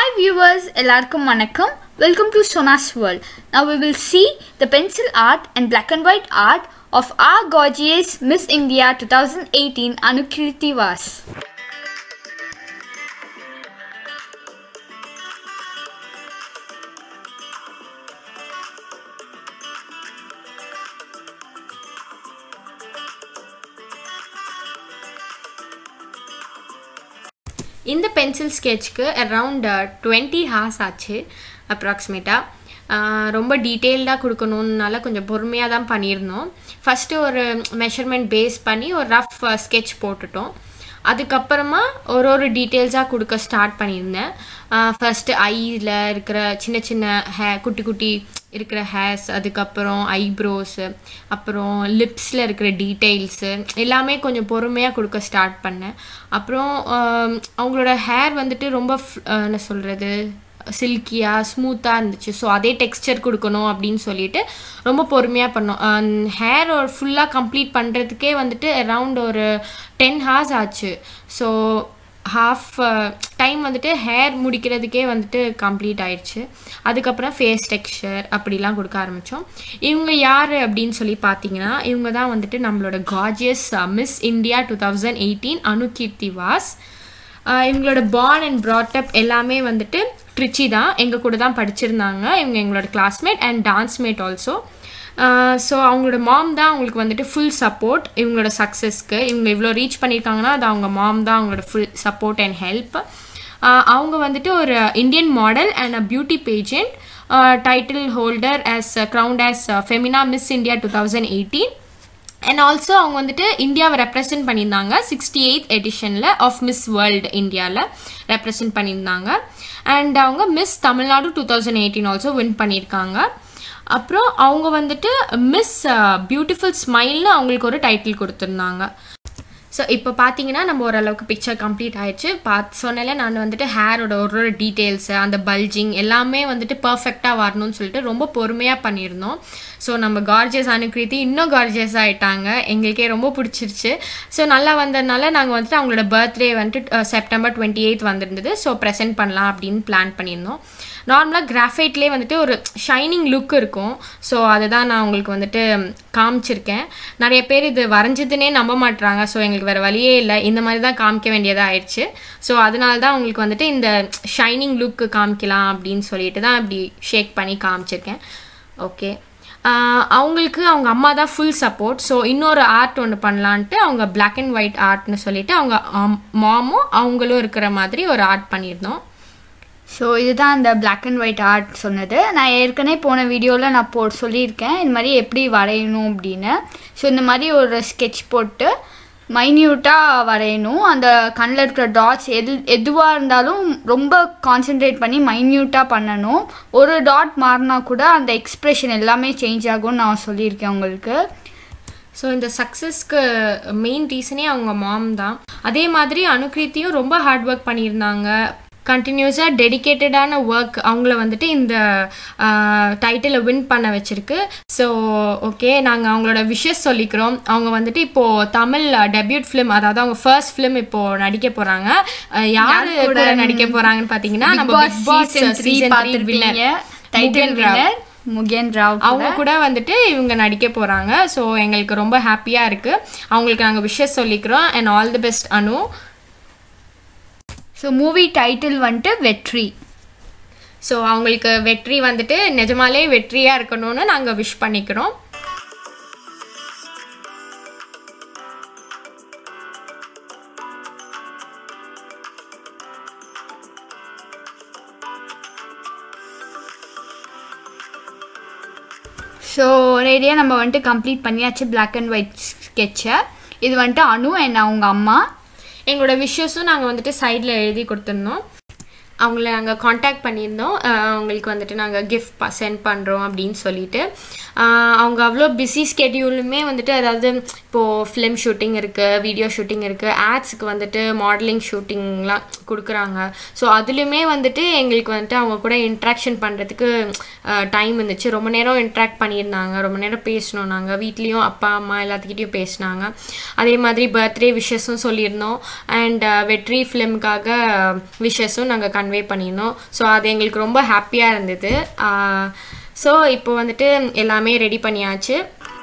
Hi viewers, எல்லாருக்கும் வணக்கம் Welcome to Sona's World. Now we will see the pencil art and black and white art of our gorgeous Miss India 2018 Anukriti Vas. இந்த pencil ஸ்கெட்ச்க்கு around twenty hours ஆச்சு அப்ராக்சிமேட்டாக ரொம்ப டீட்டெயில்டாக கொடுக்கணுன்னால கொஞ்சம் பொறுமையாக தான் பண்ணியிருந்தோம் ஃபஸ்ட்டு ஒரு மெஷர்மெண்ட் பேஸ் பண்ணி ஒரு ரஃப் ஸ்கெட்ச் போட்டுட்டோம் அதுக்கப்புறமா ஒரு ஒரு டீட்டெயில்ஸாக கொடுக்க ஸ்டார்ட் பண்ணியிருந்தேன் ஃபஸ்ட்டு ஐயில் இருக்கிற சின்ன சின்ன ஹே குட்டி குட்டி இருக்கிற ஹேர்ஸ் அதுக்கப்புறம் ஐப்ரோஸு அப்புறம் லிப்ஸில் இருக்கிற டீட்டெயில்ஸு எல்லாமே கொஞ்சம் பொறுமையாக கொடுக்க ஸ்டார்ட் பண்ணேன் அப்புறம் அவங்களோட ஹேர் வந்துட்டு ரொம்ப என்ன சொல்கிறது சில்கியாக ஸ்மூத்தாக இருந்துச்சு ஸோ அதே டெக்ஸ்டர் கொடுக்கணும் அப்படின்னு சொல்லிட்டு ரொம்ப பொறுமையாக பண்ணோம் ஹேர் ஒரு ஃபுல்லாக கம்ப்ளீட் பண்ணுறதுக்கே வந்துட்டு அரவுண்ட் ஒரு டென் ஹார்ஸ் ஆச்சு ஸோ ஹாஃப் டைம் வந்துட்டு ஹேர் முடிக்கிறதுக்கே வந்துட்டு கம்ப்ளீட் ஆயிடுச்சு அதுக்கப்புறம் ஃபேஸ் டெக்ஸ்சர் அப்படிலாம் கொடுக்க ஆரம்பித்தோம் இவங்க யார் அப்படின்னு சொல்லி பார்த்தீங்கன்னா இவங்க தான் வந்துட்டு நம்மளோட gorgeous miss India two thousand eighteen Anukreethy Vas இவங்களோட பார்ன் அண்ட் ப்ராட்டப் எல்லாமே வந்துட்டு ட்ரிச்சி தான் எங்கள் கூட தான் படிச்சிருந்தாங்க இவங்க எங்களோட classmate and dancemate also so அவங்களோட மாம் தான் அவங்களுக்கு வந்துட்டு ஃபுல் சப்போர்ட் இவங்களோட சக்ஸஸ்க்கு இவங்க இவ்வளோ ரீச் பண்ணியிருக்காங்கன்னா அது அவங்க மாம் தான் அவங்களோட ஃபுல் சப்போர்ட் அண்ட் ஹெல்ப் அவங்க வந்துட்டு ஒரு Indian model and uh beauty pageant title holder as crowned as Femina Miss India two thousand eighteen and also அவங்க வந்துட்டு இந்தியாவை ரெப்ரசென்ட் பண்ணியிருந்தாங்க சிக்ஸ்டி எயித் எடிஷனில் ஆஃப் மிஸ் வேர்ல்டு இந்தியாவில் ரெப்ரசென்ட் பண்ணியிருந்தாங்க அண்ட் அவங்க Miss Tamil Nadu two thousand eighteen also win பண்ணியிருக்காங்க அப்புறம் அவங்க வந்துட்டு மிஸ் பியூட்டிஃபுல் ஸ்மைல்னு அவங்களுக்கு ஒரு டைட்டில் கொடுத்துருந்தாங்க ஸோ இப்போ பார்த்தீங்கன்னா நம்ம ஓரளவுக்கு பிக்சர் கம்ப்ளீட் ஆயிடுச்சு பார்த்து சொன்னால நான் வந்துட்டு ஹேரோட ஒரு ஒரு டீட்டெயில்ஸு அந்த பல்ஜிங் எல்லாமே வந்துட்டு பர்ஃபெக்டாக வரணும்னு சொல்லிட்டு ரொம்ப பொறுமையாக பண்ணியிருந்தோம் ஸோ நம்ம கார்ஜியஸ் அனுக்கிருத்தி இன்னும் கார்ஜியஸ் ஆகிட்டாங்க எங்களுக்கே ரொம்ப பிடிச்சிருச்சு ஸோ நல்லா வந்ததுனால நாங்கள் வந்துட்டு அவங்களோட பர்த்டே வந்துட்டு செப்டம்பர் டுவெண்ட்டி எயித் வந்திருந்தது ஸோ ப்ரெசென்ட் பண்ணலாம் அப்படின்னு பிளான் பண்ணியிருந்தோம் நார்மலாக கிராஃபைட்லேயே வந்துட்டு ஒரு ஷைனிங் லுக் இருக்கும் ஸோ அதை தான் நான் உங்களுக்கு வந்துட்டு காமிச்சிருக்கேன் நிறைய பேர் இது வரைஞ்சதுன்னே நம்ப மாட்டுறாங்க ஸோ எங்களுக்கு வேறு வழியே இல்லை இந்த மாதிரி தான் காமிக்க வேண்டியதாக ஆயிடுச்சு ஸோ அதனால தான் உங்களுக்கு வந்துட்டு இந்த ஷைனிங் லுக்கு காமிக்கலாம் அப்படின்னு சொல்லிட்டு தான் இப்படி ஷேக் பண்ணி காமிச்சிருக்கேன் ஓகே அவங்களுக்கு அவங்க அம்மா தான் ஃபுல் சப்போர்ட் ஸோ இன்னொரு ஆர்ட் ஒன்று பண்ணலான்ட்டு அவங்க பிளாக் அண்ட் ஒயிட் ஆர்ட்னு சொல்லிட்டு அவங்க மாமும் அவங்களும் இருக்கிற மாதிரி ஒரு ஆர்ட் பண்ணியிருந்தோம் ஸோ இதுதான் அந்த பிளாக் அண்ட் ஒயிட் ஆர்ட் சொன்னது நான் ஏற்கனவே போன வீடியோவில் நான் போ சொல்லியிருக்கேன் இந்த மாதிரி எப்படி வரையணும் அப்படின்னு ஸோ இந்த மாதிரி ஒரு ஸ்கெட்ச் போட்டு மைன்யூட்டாக வரையணும் அந்த கண்ணில் இருக்கிற டாட்ஸ் எது எதுவாக இருந்தாலும் ரொம்ப கான்சென்ட்ரேட் பண்ணி மைன்யூட்டாக பண்ணணும் ஒரு டாட் மாறினா கூட அந்த எக்ஸ்ப்ரெஷன் எல்லாமே சேஞ்ச் ஆகும்னு நான் சொல்லியிருக்கேன் உங்களுக்கு ஸோ இந்த சக்ஸஸ்க்கு மெயின் ரீசனே அவங்க மாம் தான் அதே மாதிரி அனுகிருத்தியும் ரொம்ப ஹார்ட் ஒர்க் பண்ணியிருந்தாங்க கண்டினியூஸாக டெடிக்கேட்டடான ஒர்க் அவங்கள வந்துட்டு இந்த டைட்டிலை வின் பண்ண வச்சுருக்கு ஸோ ஓகே நாங்கள் அவங்களோட விஷஸ் சொல்லிக்கிறோம் அவங்க வந்துட்டு இப்போது தமிழ் டெபியூட் ஃபிலிம் அதாவது அவங்க ஃபர்ஸ்ட் ஃபிலிம் இப்போது நடிக்க போகிறாங்க யார் கூட நடிக்க போகிறாங்கன்னு பார்த்தீங்கன்னா நம்ம Bigg Boss season three winner title winner Mugen Rao அவங்க கூட வந்துட்டு இவங்க நடிக்க போகிறாங்க ஸோ எங்களுக்கு ரொம்ப ஹாப்பியாக இருக்குது அவங்களுக்கு நாங்கள் விஷஸ் சொல்லிக்கிறோம் and all the best Anu so movie title வந்துட்டு வெற்றி ஸோ அவங்களுக்கு வெற்றி வந்துட்டு நிஜமாலே வெற்றியாக இருக்கணும்னு நாங்கள் விஷ் பண்ணிக்கிறோம் ஸோ ஒரேடியாக நம்ம வந்துட்டு கம்ப்ளீட் பண்ணியாச்சு பிளாக் அண்ட் ஒயிட் ஸ்கெட்சை இது வந்துட்டு அனு என்ன அவங்க அம்மா எங்களோட விஷஸும் நாங்கள் வந்துட்டு சைடில் எழுதி கொடுத்துருந்தோம் அவங்கள நாங்கள் காண்டாக்ட் பண்ணியிருந்தோம் அவங்களுக்கு வந்துட்டு நாங்கள் கிஃப்ட் சென்ட் பண்ணுறோம் அப்படின்னு சொல்லிட்டு அவங்க அவ்வளோ பிஸி ஸ்கெடியூலுமே வந்துட்டு அதாவது இப்போது ஃபிலிம் ஷூட்டிங் இருக்குது வீடியோ ஷூட்டிங் இருக்குது ஆட்ஸுக்கு வந்துட்டு மாடலிங் ஷூட்டிங்லாம் கொடுக்குறாங்க ஸோ அதுலேயுமே வந்துட்டு எங்களுக்கு வந்துட்டு அவங்க கூட இன்ட்ராக்ஷன் பண்ணுறதுக்கு டைம் இருந்துச்சு ரொம்ப நேரம் இன்ட்ராக்ட் பண்ணியிருந்தாங்க ரொம்ப நேரம் பேசினோம் நாங்கள் வீட்லேயும் அப்பா அம்மா எல்லாத்துக்கிட்டேயும் பேசினாங்க அதே மாதிரி பர்த்டே விஷஸும் சொல்லியிருந்தோம் அண்ட் வெற்றி ஃபிலிம்காக விஷஸும் நாங்கள் கன் கன்வே பண்ணியிருந்தோம் ஸோ அது எங்களுக்கு ரொம்ப ஹாப்பியாக இருந்தது ஸோ இப்போ வந்துட்டு எல்லாமே ரெடி பண்ணியாச்சு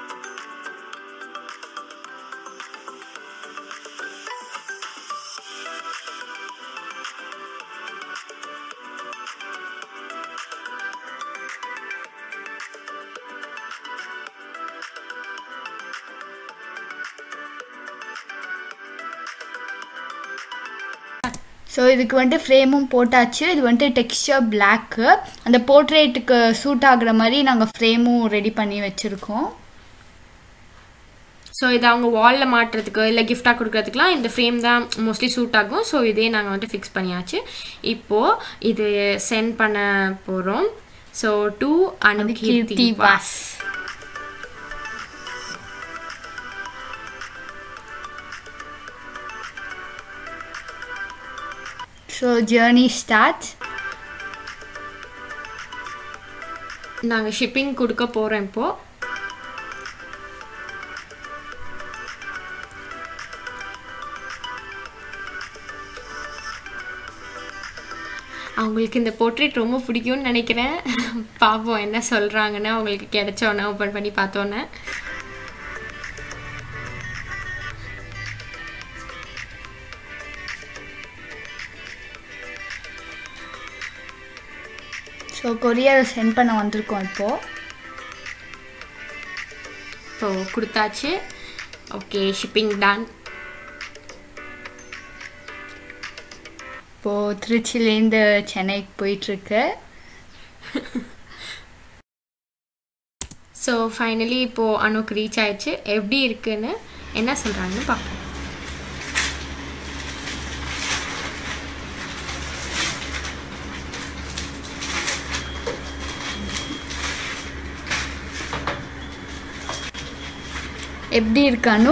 ஸோ இதுக்கு வந்துட்டு ஃப்ரேமும் போட்டாச்சு இது வந்துட்டு டெக்ஸ்டர் பிளாக்கு அந்த போர்ட்ரேட்டுக்கு சூட் ஆகுற மாதிரி நாங்கள் ஃப்ரேமும் ரெடி பண்ணி வச்சுருக்கோம் ஸோ இதை அவங்க வாலில் மாட்டுறதுக்கு இல்லை கிஃப்டாக கொடுக்கறதுக்குலாம் இந்த ஃப்ரேம் தான் மோஸ்ட்லி சூட் ஆகும் ஸோ இதே நாங்கள் வந்துட்டு ஃபிக்ஸ் பண்ணியாச்சு இப்போது இது சென்ட் பண்ண போகிறோம் so to Anukreethy Vas so journey start நாங்கள் ஷிப்பிங் கொடுக்க போகிறோம் இப்போது அவங்களுக்கு இந்த போர்ட்ரேட் ரொம்ப பிடிக்கும்னு நினைக்கிறேன் பார்ப்போம் என்ன சொல்கிறாங்கன்னு அவங்களுக்கு கிடைச்சோன்னே ஓப்பன் பண்ணி பார்த்தோன்னே ஸோ கொரியர் சென்ட் பண்ண வந்திருக்கோம் இப்போது இப்போ கொடுத்தாச்சு ஓகே ஷிப்பிங் டன் இப்போது திருச்சிலேருந்து சென்னைக்கு போயிட்டுருக்கு ஸோ ஃபைனலி இப்போது அணுக்கு ரீச் ஆயிடுச்சு எப்படி இருக்குன்னு என்ன சொல்கிறாங்கன்னு பார்ப்போம் எப்படி இருக்கானு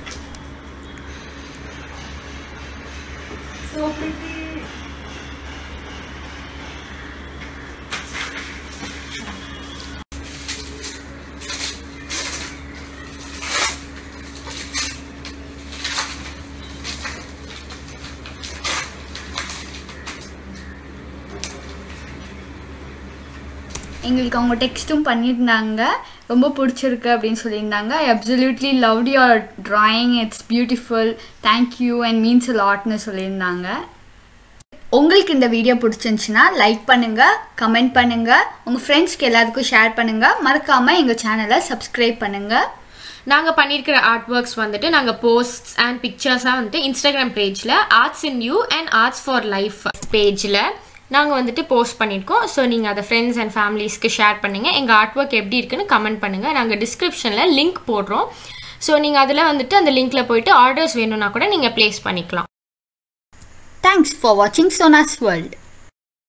எங்களுக்கு அவங்க டெக்ஸ்ட்டும் பண்ணியிருந்தாங்க ரொம்ப பிடிச்சிருக்கு அப்படின்னு சொல்லியிருந்தாங்க I absolutely love your drawing it's beautiful thank you and means லாட்னு சொல்லியிருந்தாங்க உங்களுக்கு இந்த வீடியோ பிடிச்சிருந்துச்சுன்னா லைக் பண்ணுங்கள் கமெண்ட் பண்ணுங்கள் உங்கள் ஃப்ரெண்ட்ஸ்க்கு எல்லாத்துக்கும் ஷேர் பண்ணுங்கள் மறக்காமல் எங்கள் சேனலை சப்ஸ்கிரைப் பண்ணுங்கள் நாங்கள் பண்ணியிருக்கிற ஆர்ட் ஒர்க்ஸ் வந்துட்டு நாங்கள் போஸ்ட்ஸ் அண்ட் பிக்சர்ஸாக வந்துட்டு இன்ஸ்டாகிராம் பேஜில் arts in you and arts for life பேஜில் நாங்கள் வந்துட்டு போஸ்ட் பண்ணியிருக்கோம் ஸோ நீங்கள் அதை ஃப்ரெண்ட்ஸ் அண்ட் ஃபேமிலிஸ்க்கு ஷேர் பண்ணுங்கள் எங்கள் ஆர்ட் ஒர்க் எப்படி இருக்குன்னு கமெண்ட் பண்ணுங்கள் நாங்கள் டிஸ்கிரிப்ஷனில் லிங்க் போடுறோம் ஸோ நீங்கள் அதில் வந்துட்டு அந்த லிங்க்கில் போயிட்டு ஆர்டர்ஸ் வேணும்னா கூட நீங்கள் ப்ளேஸ் பண்ணிக்கலாம் தேங்க்ஸ் ஃபார் வாட்சிங் சோனாஸ் வேர்ல்ட்